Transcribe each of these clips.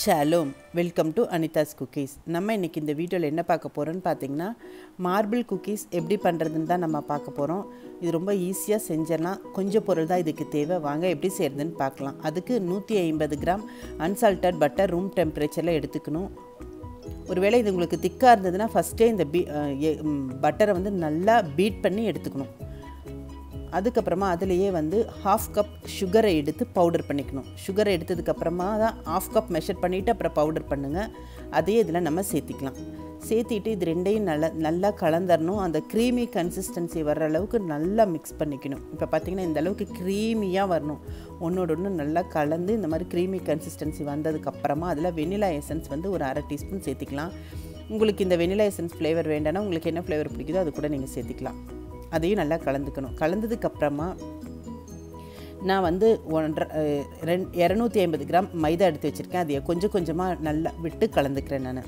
Shalom welcome to Anita's cookies நம்ம இன்றைக்கி இந்த வீடியோவில் என்ன பார்க்க போகிறோன்னு பார்த்தீங்கன்னா மார்பிள் குக்கீஸ் எப்படி பண்ணுறதுன்னு தான் நம்ம பார்க்க போகிறோம் இது ரொம்ப ஈஸியாக செஞ்சிடலாம் கொஞ்சம் பொருள் தான் இதுக்கு தேவை வாங்க எப்படி செய்கிறதுன்னு பார்க்கலாம் அதுக்கு நூற்றி ஐம்பது கிராம் அன்சால்டட் பட்டர் ரூம் டெம்பரேச்சரில் எடுத்துக்கணும் ஒருவேளை இது உங்களுக்கு திக்காக இருந்ததுன்னா ஃபஸ்ட்டே இந்த பீ பட்டரை வந்து நல்லா பீட் பண்ணி எடுத்துக்கணும் அதுக்கப்புறமா அதுலேயே வந்து ஹாஃப் கப் சுகரை எடுத்து பவுடர் பண்ணிக்கணும் சுகரை எடுத்ததுக்கப்புறமா தான் ஹாஃப் கப் மெஷர் பண்ணிவிட்டு அப்புறம் பவுடர் பண்ணுங்கள் அதையே இதில் நம்ம சேர்த்திக்கலாம் சேர்த்திட்டு இது ரெண்டையும் நல்லா நல்லா கலந்துடணும் அந்த க்ரீமி கன்சிஸ்டன்சி வர்ற அளவுக்கு நல்லா மிக்ஸ் பண்ணிக்கணும் இப்போ பார்த்திங்கன்னா இந்த அளவுக்கு க்ரீமியாக வரணும் ஒன்றோட ஒன்று நல்லா கலந்து இந்த மாதிரி க்ரீமி கன்சிஸ்டன்சி வந்ததுக்கப்புறமா அதில் வெனிலா எசன்ஸ் வந்து ஒரு அரை டீஸ்பூன் சேர்த்திக்கலாம் உங்களுக்கு இந்த வெனிலா எசன்ஸ் ஃப்ளேவர் வேண்டாம்னா உங்களுக்கு என்ன ஃப்ளேவர் பிடிக்குதோ அது கூட நீங்கள் சேர்த்திக்கலாம் அதையும் நல்லா கலந்துக்கணும் கலந்ததுக்கப்புறமா நான் வந்து ஒன்றரை ரெண் இரநூத்தி ஐம்பது கிராம் மைதா எடுத்து வச்சுருக்கேன் அதை கொஞ்சம் கொஞ்சமாக நல்லா விட்டு கலந்துக்கிறேன் நான்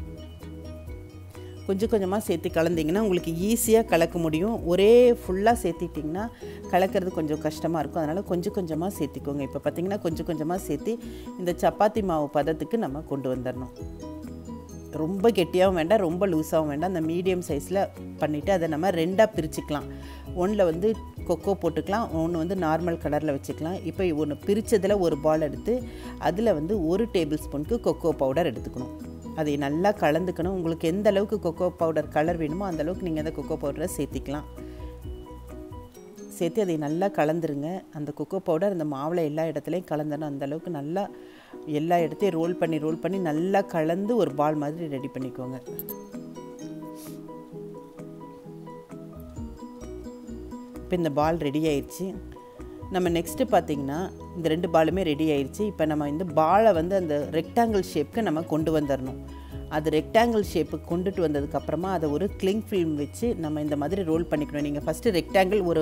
கொஞ்சம் கொஞ்சமாக சேர்த்து கலந்திங்கன்னா உங்களுக்கு ஈஸியாக கலக்க முடியும் ஒரே ஃபுல்லாக சேர்த்திட்டிங்கன்னா கலக்கிறது கொஞ்சம் கஷ்டமாக இருக்கும் அதனால் கொஞ்சம் கொஞ்சமாக சேர்த்திக்கோங்க இப்போ பார்த்திங்கன்னா கொஞ்சம் கொஞ்சமாக சேர்த்து இந்த சப்பாத்தி மாவு பதத்துக்கு நம்ம கொண்டு வந்துடணும் ரொம்ப கெட்டியாகவும் வேண்டாம் ரொம்ப லூஸாகவும் வேண்டாம் அந்த மீடியம் சைஸில் பண்ணிவிட்டு அதை நம்ம ரெண்டாக பிரிச்சுக்கலாம் ஒன்றில் வந்து கொக்கோ போட்டுக்கலாம் ஒன்று வந்து நார்மல் கலரில் வச்சுக்கலாம் இப்போ ஒன்று பிரித்ததில் ஒரு பால் எடுத்து அதில் வந்து ஒரு டேபிள் ஸ்பூனுக்கு கொக்கோ பவுடர் எடுத்துக்கணும் அதை நல்லா கலந்துக்கணும் உங்களுக்கு எந்த அளவுக்கு கொக்கோ பவுடர் கலர் வேணுமோ அந்த அளவுக்கு நீங்கள் அந்த கொக்கோ பவுடரை சேர்த்திக்கலாம் சேர்த்து அதை நல்லா கலந்துருங்க அந்த கொக்கோ பவுடர் அந்த மாவில் எல்லா இடத்துலையும் கலந்தணும் அந்த அளவுக்கு நல்லா எல்லா இடத்தையும் ரோல் பண்ணி ரோல் பண்ணி நல்லா கலந்து ஒரு பால் மாதிரி ரெடி பண்ணிக்கோங்க இப்போ இந்த பால் ரெடி ஆயிடுச்சு நம்ம நெக்ஸ்ட்டு பார்த்திங்கன்னா இந்த ரெண்டு பாலுமே ரெடி ஆயிடுச்சு இப்போ நம்ம இந்த பாலை வந்து அந்த ரெக்டாங்கிள் ஷேப்புக்கு நம்ம கொண்டு வந்துடணும் அது ரெக்டாங்கிள் ஷேப்புக்கு கொண்டுட்டு வந்ததுக்கப்புறமா அதை ஒரு கிளிங் ஃபில்ம் வச்சு நம்ம இந்த மாதிரி ரோல் பண்ணிக்கணும் நீங்கள் ஃபஸ்ட்டு ரெக்டாங்கிள் ஒரு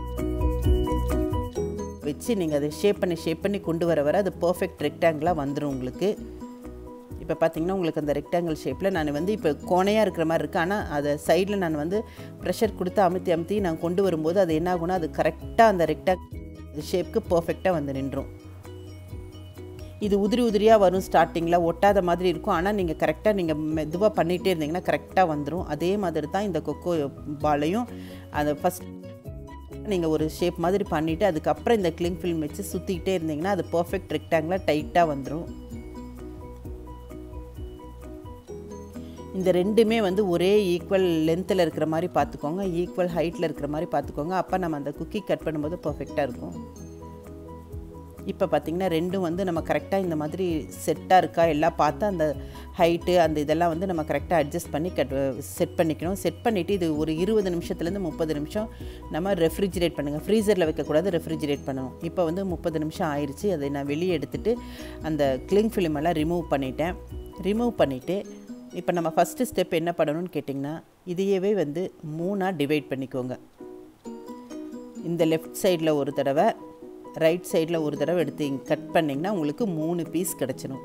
வச்சு நீங்கள் அதை ஷேப் பண்ணி ஷேப் பண்ணி கொண்டு வர வர அது பர்ஃபெக்ட் ரெக்டாங்கிளாக வந்துடும் உங்களுக்கு இப்போ பார்த்தீங்கன்னா உங்களுக்கு அந்த ரெக்டாங்கிள் ஷேப்பில் நான் வந்து இப்போ கோணையாக இருக்கிற மாதிரி இருக்குது ஆனால் அதை சைடில் நான் வந்து ப்ரெஷர் கொடுத்து அமுத்தி அமுத்தி நான் கொண்டு வரும்போது அது என்ன ஆகும்னா அது கரெக்டாக அந்த ரெக்டாங் ஷேப்புக்கு பர்ஃபெக்டாக வந்து நின்றும் இது உதிரி உதிரியாக வரும் ஸ்டார்டிங்கில் ஒட்டாத மாதிரி இருக்கும் ஆனால் நீங்கள் கரெக்டாக நீங்கள் மெதுவாக பண்ணிகிட்டே இருந்தீங்கன்னா கரெக்டாக வந்துடும் அதே மாதிரி தான் இந்த கொக்கோ பாலையும் அதை ஃபஸ்ட் நீங்கள் ஒரு ஷேப் மாதிரி பண்ணிவிட்டு அதுக்கப்புறம் இந்த கிளிங் ஃபில்ம் வச்சு சுற்றிக்கிட்டே இருந்தீங்கன்னா அது பர்ஃபெக்ட் ரெக்டாங்கிளாக டைட்டாக வந்துடும் இந்த ரெண்டுமே வந்து ஒரே ஈக்குவல் லென்த்தில் இருக்கிற மாதிரி பார்த்துக்கோங்க ஈக்குவல் ஹைட்டில் இருக்கிற மாதிரி பார்த்துக்கோங்க அப்போ நம்ம அந்த குக்கி கட் பண்ணும்போது பர்ஃபெக்டாக இருக்கும் இப்போ பார்த்திங்கன்னா ரெண்டும் வந்து நம்ம கரெக்டாக இந்த மாதிரி செட்டாக இருக்கா எல்லாம் பார்த்து அந்த ஹைட்டு அந்த இதெல்லாம் வந்து நம்ம கரெக்டாக அட்ஜஸ்ட் பண்ணி கட் செட் பண்ணிக்கணும் செட் பண்ணிவிட்டு இது ஒரு இருபது நிமிஷத்துலேருந்து முப்பது நிமிஷம் நம்ம ரெஃப்ரிஜிரேட் பண்ணுங்கள் ஃப்ரீசரில் வைக்கக்கூடாது ரெஃப்ரிஜிரேட் பண்ணணும் இப்போ வந்து முப்பது நிமிஷம் ஆயிடுச்சு அதை நான் வெளியே எடுத்துகிட்டு அந்த கிளிங் ஃபிலிம் எல்லாம் ரிமூவ் பண்ணிட்டேன் ரிமூவ் பண்ணிவிட்டு இப்போ நம்ம ஃபஸ்ட்டு ஸ்டெப் என்ன பண்ணணும்னு கேட்டிங்கன்னா இதையவே வந்து மூணாக டிவைட் பண்ணிக்கோங்க இந்த லெஃப்ட் சைடில் ஒரு தடவை ரைட் சைடில் ஒரு தடவை எடுத்து கட் பண்ணிங்கன்னா உங்களுக்கு மூணு பீஸ் கிடச்சிடும்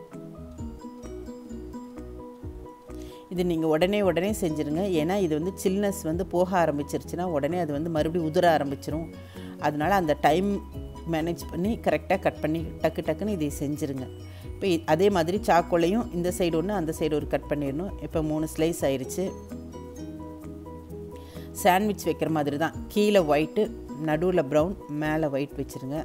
இது நீங்கள் உடனே உடனே செஞ்சுருங்க ஏன்னா இது வந்து சில்னஸ் வந்து போக ஆரம்பிச்சிருச்சுன்னா உடனே அது வந்து மறுபடியும் உதிர ஆரம்பிச்சிரும் அதனால் அந்த டைம் மேனேஜ் பண்ணி கரெக்டாக கட் பண்ணி டக்கு டக்குன்னு இதை செஞ்சுருங்க இப்போ அதே மாதிரி சாக்கோலையும் இந்த சைடு ஒன்று அந்த சைடு ஒரு கட் பண்ணிடணும் இப்போ மூணு ஸ்லைஸ் ஆயிடுச்சு சாண்ட்விச் வைக்கிற மாதிரி தான் கீழே ஒயிட்டு நடுவில் ப்ரௌன் மேலே ஒயிட் வச்சுருங்க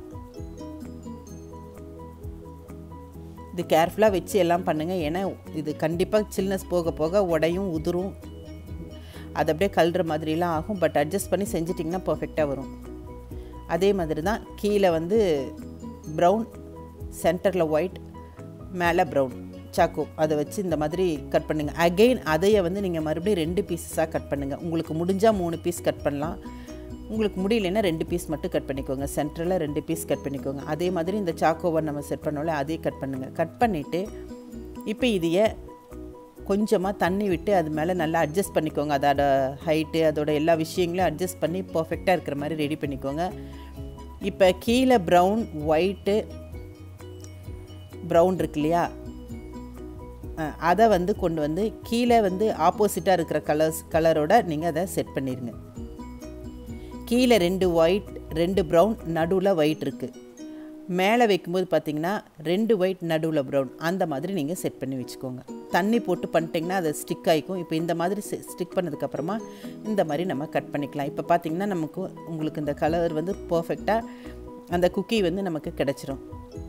இது கேர்ஃபுல்லாக வச்சு எல்லாம் பண்ணுங்கள் ஏன்னா இது கண்டிப்பாக சில்னஸ் போக போக உடையும் உதிரும் அது அப்படியே கல்ற மாதிரிலாம் ஆகும் பட் அட்ஜஸ்ட் பண்ணி செஞ்சிட்டிங்கன்னா பர்ஃபெக்டாக வரும் அதே மாதிரி தான் கீழே வந்து ப்ரௌன் சென்டரில் ஒயிட் மேலே ப்ரௌன் சாக்கோ அதை வச்சு இந்த மாதிரி கட் பண்ணுங்கள் அகெயின் அதையை வந்து நீங்கள் மறுபடியும் ரெண்டு பீஸஸாக கட் பண்ணுங்கள் உங்களுக்கு முடிஞ்சால் மூணு பீஸ் கட் பண்ணலாம் உங்களுக்கு முடியலன்னா ரெண்டு பீஸ் மட்டும் கட் பண்ணிக்கோங்க சென்டரில் ரெண்டு பீஸ் கட் பண்ணிக்கோங்க அதே மாதிரி இந்த சாக்கோவை நம்ம செட் பண்ணோம்ல அதே கட் பண்ணுங்கள் கட் பண்ணிவிட்டு இப்போ இதையை கொஞ்சமாக தண்ணி விட்டு அது மேலே நல்லா அட்ஜஸ்ட் பண்ணிக்கோங்க அதோட ஹைட்டு அதோட எல்லா விஷயங்களையும் அட்ஜஸ்ட் பண்ணி பர்ஃபெக்டாக இருக்கிற மாதிரி ரெடி பண்ணிக்கோங்க இப்போ கீழே ப்ரௌன் ஒயிட்டு ப்ரௌன் இருக்கு இல்லையா அதை வந்து கொண்டு வந்து கீழே வந்து ஆப்போசிட்டாக இருக்கிற கலர்ஸ் கலரோட நீங்கள் அதை செட் பண்ணிடுங்க கீழே ரெண்டு ஒயிட் ரெண்டு ப்ரௌன் நடுவில் ஒயிட் இருக்குது மேலே வைக்கும்போது பார்த்தீங்கன்னா ரெண்டு ஒயிட் நடுவில் ப்ரௌன் அந்த மாதிரி நீங்கள் செட் பண்ணி வச்சுக்கோங்க தண்ணி போட்டு பண்ணிட்டிங்கன்னா அது ஸ்டிக் ஆகிக்கும் இப்போ இந்த மாதிரி ஸ்டிக் பண்ணதுக்கப்புறமா இந்த மாதிரி நம்ம கட் பண்ணிக்கலாம் இப்போ பார்த்தீங்கன்னா நமக்கு உங்களுக்கு இந்த கலர் வந்து பர்ஃபெக்டாக அந்த குக்கி வந்து நமக்கு கிடச்சிரும்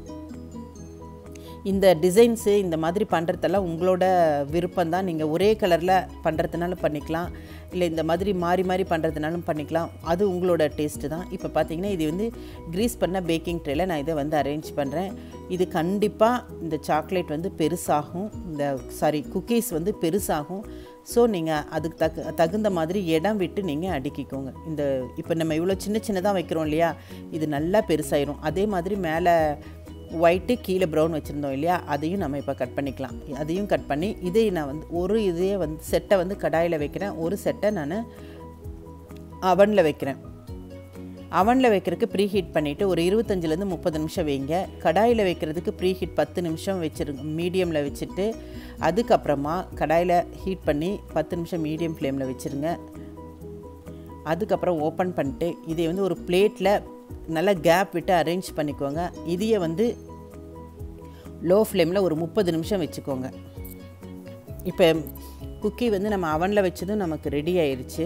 இந்த டிசைன்ஸு இந்த மாதிரி பண்ணுறதெல்லாம் உங்களோட விருப்பம் தான் நீங்கள் ஒரே கலரில் பண்ணுறதுனாலும் பண்ணிக்கலாம் இல்லை இந்த மாதிரி மாறி மாறி பண்ணுறதுனாலும் பண்ணிக்கலாம் அது உங்களோட டேஸ்ட்டு தான் இப்போ பார்த்தீங்கன்னா இது வந்து க்ரீஸ் பண்ண பேக்கிங் ட்ரேல நான் இதை வந்து அரேஞ்ச் பண்ணுறேன் இது கண்டிப்பாக இந்த சாக்லேட் வந்து பெருசாகும் இந்த சாரி குக்கீஸ் வந்து பெருசாகும் ஸோ நீங்கள் அதுக்கு தகு தகுந்த மாதிரி இடம் விட்டு நீங்கள் அடுக்கிக்கோங்க இந்த இப்போ நம்ம இவ்வளோ சின்ன சின்னதாக வைக்கிறோம் இல்லையா இது நல்லா பெருசாயிரும் அதே மாதிரி மேலே ஒயிட்டு கீழே ப்ரௌன் வச்சுருந்தோம் இல்லையா அதையும் நம்ம இப்போ கட் பண்ணிக்கலாம் அதையும் கட் பண்ணி இதை நான் வந்து ஒரு இதையே வந்து செட்டை வந்து கடாயில் வைக்கிறேன் ஒரு செட்டை நான் அவனில் வைக்கிறேன் அவனில் வைக்கிறதுக்கு ப்ரீ ஹீட் பண்ணிவிட்டு ஒரு இருபத்தஞ்சிலேருந்து முப்பது நிமிஷம் வைங்க கடாயில் வைக்கிறதுக்கு ப்ரீ ஹீட் பத்து நிமிஷம் வச்சுருங்க மீடியமில் வச்சுட்டு அதுக்கப்புறமா கடாயில் ஹீட் பண்ணி பத்து நிமிஷம் மீடியம் ஃப்ளேமில் வச்சுருங்க அதுக்கப்புறம் ஓப்பன் பண்ணிட்டு இதை வந்து ஒரு பிளேட்டில் நல்லா கேப் விட்டு அரேஞ்ச் பண்ணிக்கோங்க இதையை வந்து லோ ஃப்ளேமில் ஒரு முப்பது நிமிஷம் வச்சுக்கோங்க இப்போ குக்கி வந்து நம்ம அவனில் வச்சதும் நமக்கு ரெடி ஆயிடுச்சு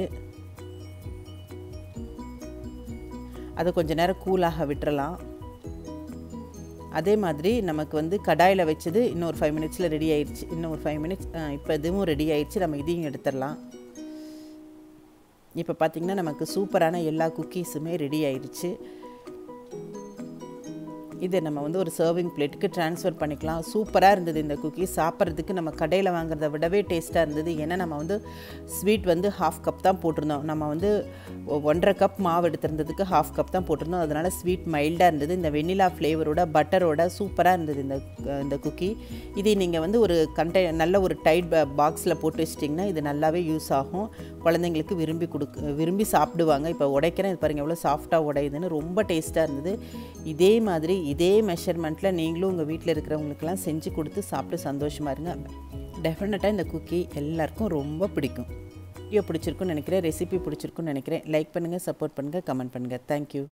அதை கொஞ்சம் நேரம் கூலாக விட்டுறலாம் அதே மாதிரி நமக்கு வந்து கடாயில் வச்சது இன்னும் ஒரு ஃபைவ் மினிட்ஸில் ரெடி ஆயிடுச்சு இன்னும் ஒரு ஃபைவ் மினிட்ஸ் இப்போ இதுவும் ரெடி ஆயிடுச்சு நம்ம இதையும் எடுத்துடலாம் இப்போ பார்த்திங்கன்னா நமக்கு சூப்பரான எல்லா குக்கீஸுமே ரெடி ஆயிடுச்சு இதை நம்ம வந்து ஒரு சர்விங் பிளேட்டுக்கு ட்ரான்ஸ்ஃபர் பண்ணிக்கலாம் சூப்பராக இருந்தது இந்த குக்கீஸ் சாப்பிட்றதுக்கு நம்ம கடையில் வாங்குறத விடவே டேஸ்ட்டாக இருந்தது ஏன்னா நம்ம வந்து ஸ்வீட் வந்து ஹாஃப் கப் தான் போட்டிருந்தோம் நம்ம வந்து ஒன்றரை கப் மாவு எடுத்திருந்ததுக்கு ஹாஃப் கப் தான் போட்டிருந்தோம் அதனால் ஸ்வீட் மைல்டாக இருந்தது இந்த வெண்ணிலா ஃப்ளேவரோட பட்டரோட சூப்பராக இருந்தது இந்த இந்த குக்கி இதை நீங்கள் வந்து ஒரு கண்டை நல்ல ஒரு டைட் பாக்ஸில் போட்டு வச்சிட்டிங்கன்னா இது நல்லாவே யூஸ் ஆகும் குழந்தைங்களுக்கு விரும்பி கொடுக்க விரும்பி சாப்பிடுவாங்க இப்போ உடைக்கிறேன் இது பாருங்கள் எவ்வளோ சாஃப்டாக உடையுதுன்னு ரொம்ப டேஸ்ட்டாக இருந்தது இதே மாதிரி இதே மெஷர்மெண்ட்டில் நீங்களும் உங்கள் வீட்டில் இருக்கிறவங்களுக்கெல்லாம் செஞ்சு கொடுத்து சாப்பிட்டு சந்தோஷமாக இருங்க டெஃபினட்டாக இந்த குக்கி எல்லாருக்கும் ரொம்ப பிடிக்கும் வீடியோ பிடிச்சிருக்குன்னு நினைக்கிறேன் ரெசிபி பிடிச்சிருக்குன்னு நினைக்கிறேன் லைக் பண்ணுங்கள் சப்போர்ட் பண்ணுங்கள் கமெண்ட் பண்ணுங்கள் தேங்க்யூ